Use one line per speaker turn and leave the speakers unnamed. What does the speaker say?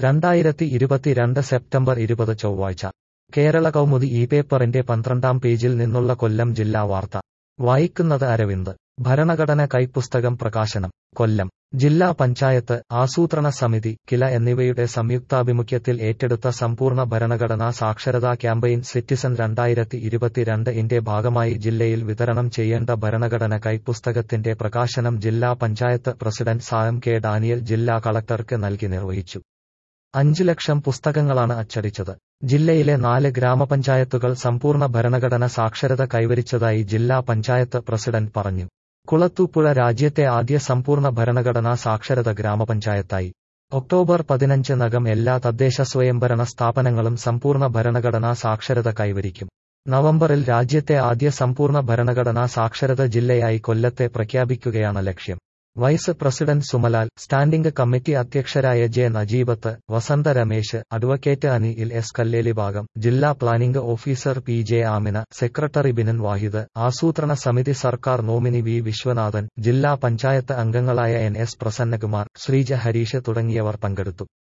രണ്ടായിരത്തി ഇരുപത്തിരണ്ട് സെപ്റ്റംബർ ഇരുപത് ചൊവ്വാഴ്ച കേരള കൗമുദി ഈ പേപ്പറിന്റെ പന്ത്രണ്ടാം പേജിൽ നിന്നുള്ള കൊല്ലം ജില്ലാ വാർത്ത വായിക്കുന്നത് അരവിന്ദ് ഭരണഘടന കൈപ്പുസ്തകം പ്രകാശനം കൊല്ലം ജില്ലാ പഞ്ചായത്ത് ആസൂത്രണ സമിതി കില എന്നിവയുടെ സംയുക്താഭിമുഖ്യത്തിൽ ഏറ്റെടുത്ത സമ്പൂർണ്ണ ഭരണഘടനാ സാക്ഷരതാ ക്യാമ്പയിൻ സിറ്റിസൺ രണ്ടായിരത്തി ഇരുപത്തിരണ്ട് ഇന്റെ ഭാഗമായി ജില്ലയിൽ വിതരണം ചെയ്യേണ്ട ഭരണഘടന കൈപ്പുസ്തകത്തിന്റെ പ്രകാശനം ജില്ലാ panchayat president Sam K Daniel ജില്ലാ കളക്ടർക്ക് നൽകി നിർവഹിച്ചു അഞ്ചു ലക്ഷം പുസ്തകങ്ങളാണ് അച്ചടിച്ചത് ജില്ലയിലെ നാല് ഗ്രാമപഞ്ചായത്തുകൾ സമ്പൂർണ്ണ ഭരണഘടന സാക്ഷരത കൈവരിച്ചതായി ജില്ലാ പഞ്ചായത്ത് പ്രസിഡന്റ് പറഞ്ഞു കുളത്തൂപ്പുഴ രാജ്യത്തെ ആദ്യ സമ്പൂർണ്ണ ഭരണഘടനാ സാക്ഷരത ഗ്രാമപഞ്ചായത്തായി ഒക്ടോബർ പതിനഞ്ചിനകം എല്ലാ തദ്ദേശ സ്വയംഭരണ സ്ഥാപനങ്ങളും സമ്പൂർണ്ണ ഭരണഘടനാ സാക്ഷരത കൈവരിക്കും നവംബറിൽ രാജ്യത്തെ ആദ്യ സമ്പൂർണ്ണ ഭരണഘടനാ സാക്ഷരത ജില്ലയായി കൊല്ലത്തെ പ്രഖ്യാപിക്കുകയാണ് ലക്ഷ്യം vice president Sumalal standing committee അധ്യക്ഷരായ J Najeebath Vasantha Ramesh advocate Anil S Kallelibhagam ജില്ലാ planning officer P J Amina secretary Binan Vahid ആസൂത്രണ സമിതി സർക്കാർ നോമിനി വി വിശ്വനാഥൻ ജില്ലാ പഞ്ചായത്ത് അംഗങ്ങളായ എൻ എസ് പ്രസന്നകുമാർ ശ്രീജ ഹരീഷ് തുടങ്ങിയവർ പങ്കെടുത്തു